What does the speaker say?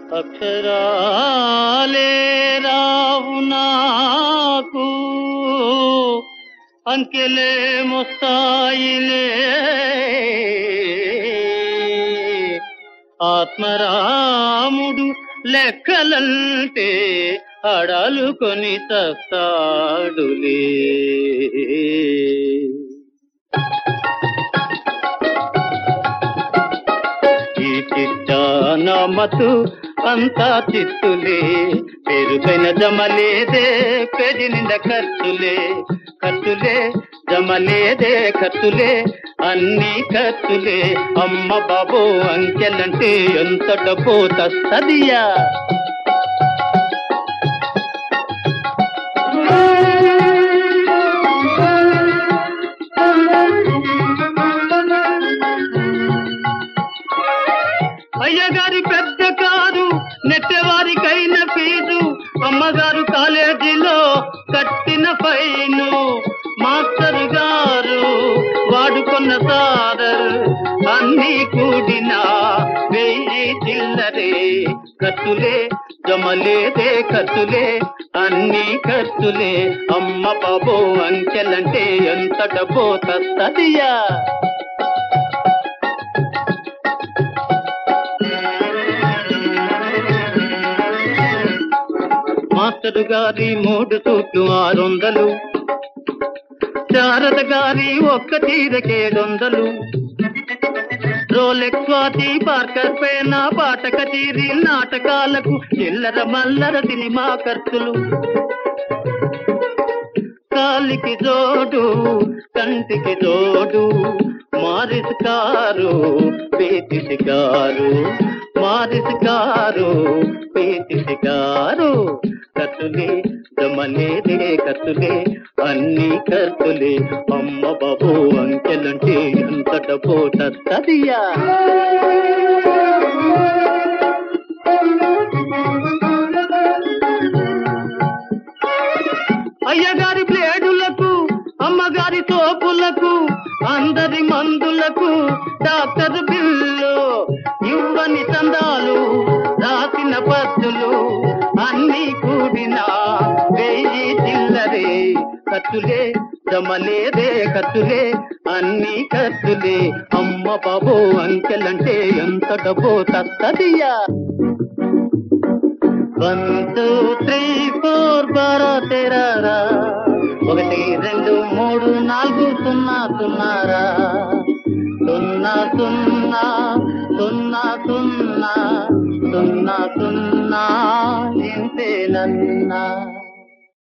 అక్షరాలే రావు నాకు అంకెలే మొస్తాయిలే ఆత్మరాముడు లెక్కలంటే అడలుకొని తస్తాడులే ఈ చిట్టానమతు అంతా చిత్తులే పేరుపైన జమలేదే పేజీ నిండా ఖర్చులే ఖర్చులే జమలేదే ఖర్చులే అన్ని ఖర్చులే అమ్మ బాబో అంకెలంటే ఎంత డబ్బో తస్తదియా అయ్యగారి పెద్ద కారు నెట్టేవారికైన ఫీజు అమ్మగారు కాలేజీలో కట్టిన ఫైను మాస్టర్ గారు వాడుకున్న సారర్ అన్ని కూడిన వెయ్యి చిల్లరే ఖర్చులే జమలేదే ఖర్చులే అన్ని ఖర్చులే అమ్మ బాబో అంకెలంటే ఎంత డబ్బో తస్తదియా మాస్టర్ గారి మూడు సూట్లు ఆరొందలు శారద గారి ఒక్క చీరకేడొందలు రోలెక్స్ వాటి పార్కర్ పేన పాట కచేరీ నాటకాలకు చిల్లర మల్లర సినిమా ఖర్చులు కాలికి జోడు కంటికి జోడు మారిస్ కారు పేతిసి కారు మారిస్ కారు పేతిసి కారు ఖర్చులే జమలేదే ఖర్చులే అన్ని ఖర్చులే అమ్మ బాబు అంకెలంటే ఎంత డబ్బో తదియా అయ్యగారి ప్లేడులకు అమ్మగారి సోపులకు అందరి మందులకు డాక్టర్ బిల్లు ఇవ్వని చందాలు రాసిన పద్దులు అన్ని కూడిన వెయ్యి చిల్లరే ఖర్చులే జమలేదే ఖర్చులే అన్ని ఖర్చులే అమ్మ బాబో అంకెలంటే ఎంత డబ్బో తస్తదియా వన్ టూ త్రీ ఫోర్ బారో తెరారా ఒకటి రెండు మూడు నాలుగు సున్నా సున్నారా సున్నా సున్నా సున్నా సున్నా సున్నా సున్నా ఇంతేనన్నా